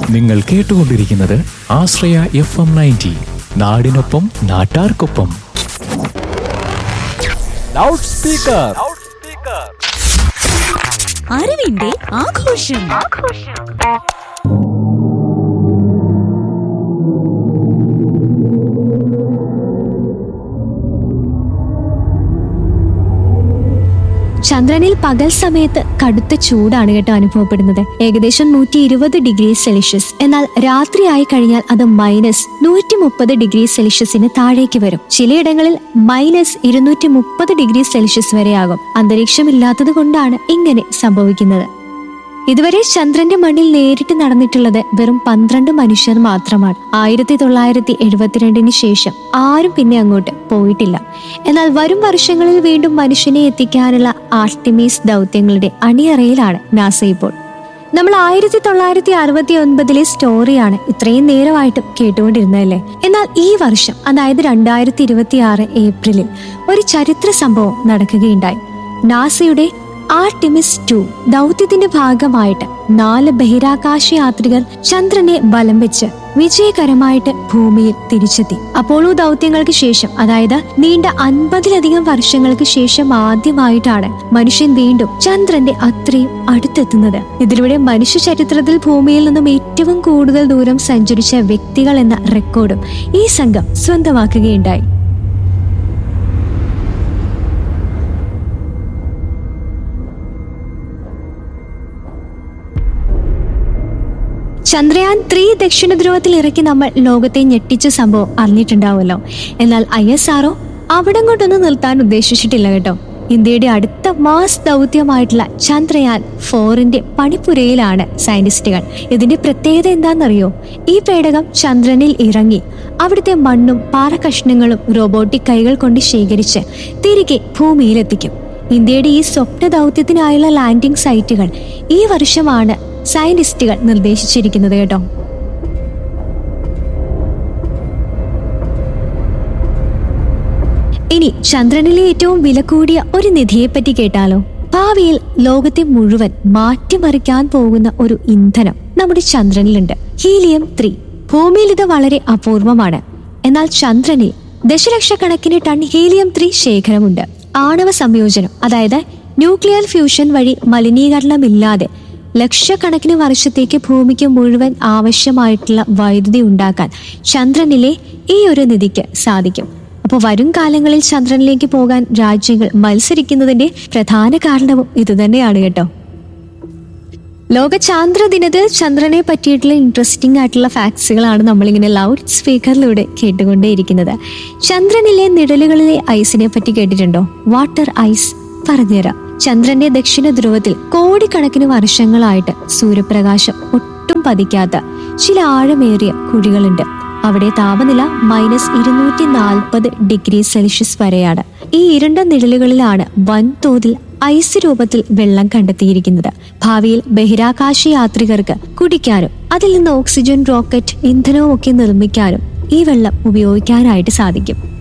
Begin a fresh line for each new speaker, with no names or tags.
നിങ്ങൾ കേട്ടുകൊണ്ടിരിക്കുന്നത് ആശ്രയ F M ninety നാടിനൊപ്പം നാട്ടാർക്കൊപ്പം ലൗഡ് സ്പീക്കർ
അറിവിന്റെ ആഘോഷം
ചന്ദ്രനിൽ പകൽ സമയത്ത് കടുത്ത ചൂടാണ് കേട്ടോ അനുഭവപ്പെടുന്നത് ഏകദേശം നൂറ്റി ഇരുപത് ഡിഗ്രി സെൽഷ്യസ് എന്നാൽ രാത്രിയായി കഴിഞ്ഞാൽ അത് മൈനസ് നൂറ്റി മുപ്പത് ഡിഗ്രി സെൽഷ്യസിന് താഴേക്ക് വരും ചിലയിടങ്ങളിൽ മൈനസ് ഇരുന്നൂറ്റി മുപ്പത് ഡിഗ്രി സെൽഷ്യസ് വരെയാകും അന്തരീക്ഷമില്ലാത്തത് കൊണ്ടാണ് ഇങ്ങനെ സംഭവിക്കുന്നത് ഇതുവരെ ചന്ദ്രന്റെ മണ്ണിൽ നേരിട്ട് നടന്നിട്ടുള്ളത് വെറും പന്ത്രണ്ട് മനുഷ്യർ മാത്രമാണ് ആയിരത്തി തൊള്ളായിരത്തി എഴുപത്തിരണ്ടിന് ശേഷം ആരും പിന്നെ അങ്ങോട്ട് പോയിട്ടില്ല എന്നാൽ വരും വർഷങ്ങളിൽ വീണ്ടും മനുഷ്യനെ എത്തിക്കാനുള്ള ആർട്ടിമീസ് ദൗത്യങ്ങളുടെ അണിയറയിലാണ് നാസ ഇപ്പോൾ നമ്മൾ ആയിരത്തി തൊള്ളായിരത്തി അറുപത്തി ഒൻപതിലെ സ്റ്റോറിയാണ് ഇത്രയും നേരമായിട്ടും കേട്ടുകൊണ്ടിരുന്നതല്ലേ എന്നാൽ ഈ വർഷം അതായത് രണ്ടായിരത്തി ഇരുപത്തി ആറ് ഏപ്രിലിൽ ഒരു ചരിത്ര സംഭവം നടക്കുകയുണ്ടായി നാസയുടെ ആർട്ടിമിസ് ടു ദൗത്യത്തിന്റെ ഭാഗമായിട്ട് നാല് ബഹിരാകാശ യാത്രികർ ചന്ദ്രനെ ബലം വെച്ച് വിജയകരമായിട്ട് ഭൂമിയിൽ തിരിച്ചെത്തി അപ്പോളോ ദൗത്യങ്ങൾക്ക് ശേഷം അതായത് നീണ്ട അൻപതിലധികം വർഷങ്ങൾക്ക് ശേഷം ആദ്യമായിട്ടാണ് മനുഷ്യൻ വീണ്ടും ചന്ദ്രന്റെ അത്രയും അടുത്തെത്തുന്നത് ഇതിലൂടെ മനുഷ്യ ചരിത്രത്തിൽ ഭൂമിയിൽ നിന്നും ഏറ്റവും കൂടുതൽ ദൂരം സഞ്ചരിച്ച വ്യക്തികൾ എന്ന റെക്കോർഡും ഈ സംഘം സ്വന്തമാക്കുകയുണ്ടായി ചന്ദ്രയാൻ ത്രീ ദക്ഷിണ ധ്രുവത്തിൽ ഇറക്കി നമ്മൾ ലോകത്തെ ഞെട്ടിച്ച സംഭവം അറിഞ്ഞിട്ടുണ്ടാവുമല്ലോ എന്നാൽ ഐ എസ് ആർഒ അവിടം കൊണ്ടൊന്നും നിർത്താൻ ഉദ്ദേശിച്ചിട്ടില്ല കേട്ടോ ഇന്ത്യയുടെ അടുത്ത മാസ് ദൗത്യമായിട്ടുള്ള ചന്ദ്രയാൻ ഫോറിന്റെ പണിപ്പുരയിലാണ് സയന്റിസ്റ്റുകൾ ഇതിന്റെ പ്രത്യേകത എന്താണെന്നറിയോ ഈ പേടകം ചന്ദ്രനിൽ ഇറങ്ങി അവിടുത്തെ മണ്ണും പാറക്കഷ്ണങ്ങളും റോബോട്ടിക് കൈകൾ കൊണ്ട് ശേഖരിച്ച് തിരികെ ഭൂമിയിലെത്തിക്കും ഇന്ത്യയുടെ ഈ സ്വപ്ന ദൗത്യത്തിനായുള്ള ലാൻഡിംഗ് സൈറ്റുകൾ ഈ വർഷമാണ് സയന്റിസ്റ്റുകൾ നിർദ്ദേശിച്ചിരിക്കുന്നത് കേട്ടോ ഇനി ചന്ദ്രനിലെ ഏറ്റവും വില കൂടിയ ഒരു നിധിയെപ്പറ്റി കേട്ടാലോ ഭാവിയിൽ ലോകത്തെ മുഴുവൻ മാറ്റിമറിക്കാൻ പോകുന്ന ഒരു ഇന്ധനം നമ്മുടെ ചന്ദ്രനിലുണ്ട് ഹീലിയം ത്രീ ഭൂമിയിൽ ഇത് വളരെ അപൂർവമാണ് എന്നാൽ ചന്ദ്രനിൽ ദശലക്ഷക്കണക്കിന് ടൺ ഹീലിയം ത്രീ ശേഖരമുണ്ട് ആണവ സംയോജനം അതായത് ന്യൂക്ലിയർ ഫ്യൂഷൻ വഴി മലിനീകരണമില്ലാതെ ലക്ഷക്കണക്കിന് വർഷത്തേക്ക് ഭൂമിക്ക് മുഴുവൻ ആവശ്യമായിട്ടുള്ള വൈദ്യുതി ഉണ്ടാക്കാൻ ചന്ദ്രനിലെ ഈ ഒരു നിധിക്ക് സാധിക്കും അപ്പോൾ വരും കാലങ്ങളിൽ ചന്ദ്രനിലേക്ക് പോകാൻ രാജ്യങ്ങൾ മത്സരിക്കുന്നതിന്റെ പ്രധാന കാരണവും ഇതുതന്നെയാണ് കേട്ടോ ലോക ചാന്ദ്ര ദിനത്തിൽ ചന്ദ്രനെ പറ്റിയിട്ടുള്ള ഇൻട്രസ്റ്റിംഗ് ആയിട്ടുള്ള ഫാക്ട്സുകളാണ് നമ്മളിങ്ങനെ ലൗഡ് സ്പീക്കറിലൂടെ കേട്ടുകൊണ്ടേയിരിക്കുന്നത് ചന്ദ്രനിലെ നിഴലുകളിലെ ഐസിനെ പറ്റി കേട്ടിട്ടുണ്ടോ വാട്ടർ ഐസ് പറഞ്ഞുതരാം ചന്ദ്രന്റെ ദക്ഷിണ ധ്രുവത്തിൽ കോടിക്കണക്കിന് വർഷങ്ങളായിട്ട് സൂര്യപ്രകാശം ഒട്ടും പതിക്കാത്ത ചില ആഴമേറിയ കുഴികളുണ്ട് അവിടെ താപനില മൈനസ് ഇരുന്നൂറ്റി നാൽപ്പത് ഡിഗ്രി സെൽഷ്യസ് വരെയാണ് ഈ ഇരുണ്ട നിഴലുകളിലാണ് വൻതോതിൽ ഐസ് രൂപത്തിൽ വെള്ളം കണ്ടെത്തിയിരിക്കുന്നത് ഭാവിയിൽ ബഹിരാകാശ യാത്രികർക്ക് കുടിക്കാനും അതിൽ നിന്ന് ഓക്സിജൻ റോക്കറ്റ് ഇന്ധനവും ഒക്കെ നിർമ്മിക്കാനും ഈ വെള്ളം ഉപയോഗിക്കാനായിട്ട് സാധിക്കും